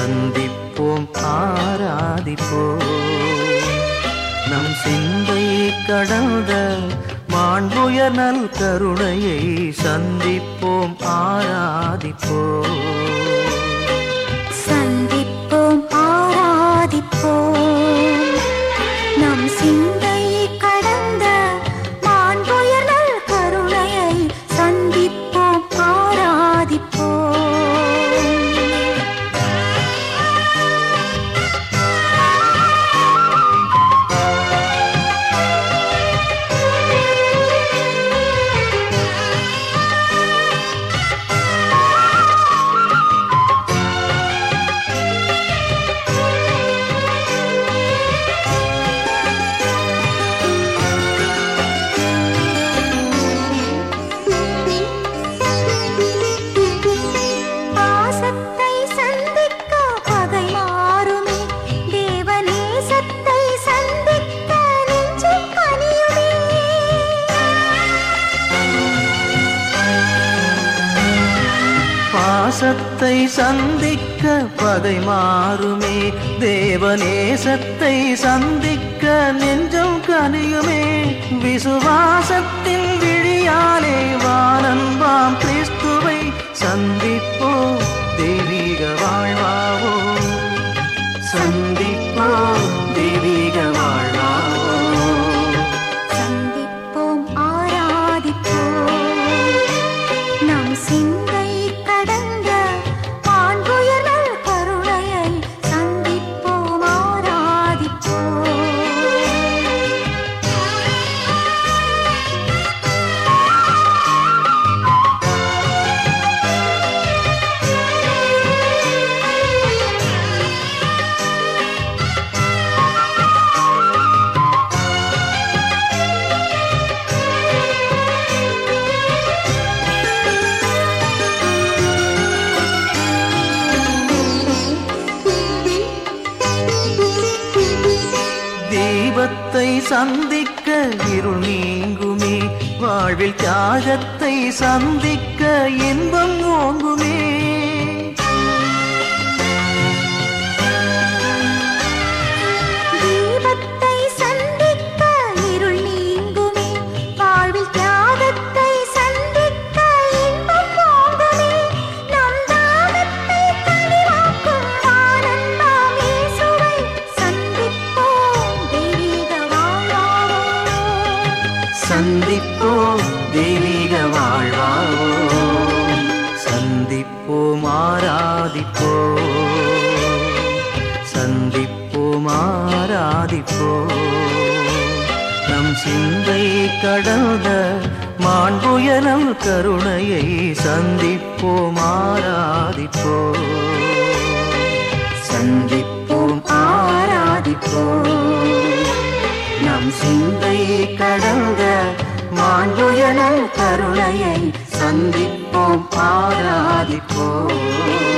சந்திப்போம் ஆராதிப்போம் நம் சிந்தை கடந்த மாண்புயர் நல் கருணையை சந்திப்போம் ஆராதிப்போம் சந்திப்போம் ஆராதிப்போம் நம் சிந்தை கடந்த மாண்புயர் நல் கருணையை சந்திப்போம் ஆராதிப்போம் பாசத்தை சந்திக்க பகை மாறுமே தேவநேசத்தை சந்திக்க நெஞ்சம் கனியுமே பாசத்தை சந்திக்க பகை மாறுமே தேவநேசத்தை சந்திக்க நெஞ்சம் கனியுமே விசுவாசத்தின் விழியாலே வானன்பாம் கிறிஸ்துவை சந்திப்போம் தெய்வீக வாழ்வாவோ சந்திப்போம் தெய்வீக வாழ்வாவோ சந்திப்போம் ஆராதிப்போம் நம் சிந்தை கடந்த மாண்புயர் நல் கருணையை சந்திப்போம் ஆராதிப்போம் தீபத்தை சந்திக்க இருள் நீங்குமே வாழ்வில் தியாகத்தை சந்திக்க இன்பம் ஓங்குமே தீபத்தை சந்திக்க இருள் நீங்குமே வாழ்வில் தியாகத்தை சந்திக்க இன்பம் ஓங்குமே நம் தாகத்தை கனிவாக்கும் ஆனந்தாம் இயேசுவை சந்திப்போம் தெய்வீக வாழ்வாவோ சந்திப்போம் தெய்வீக வாழ்வாவோ சந்திப்போம் ஆராதிப்போம் சந்திப்போம் ஆராதிப்போம் நம் சிந்தை கடந்த மாண்புயரம் கருணையை சந்திப்போம் ஆராதிப்போம் சந்திப்போம் ஆராதிப்போம் நம் சிந்தை கடந்த மாண்புயர கருணையை சந்திப்போம் ஆராதிப்போம்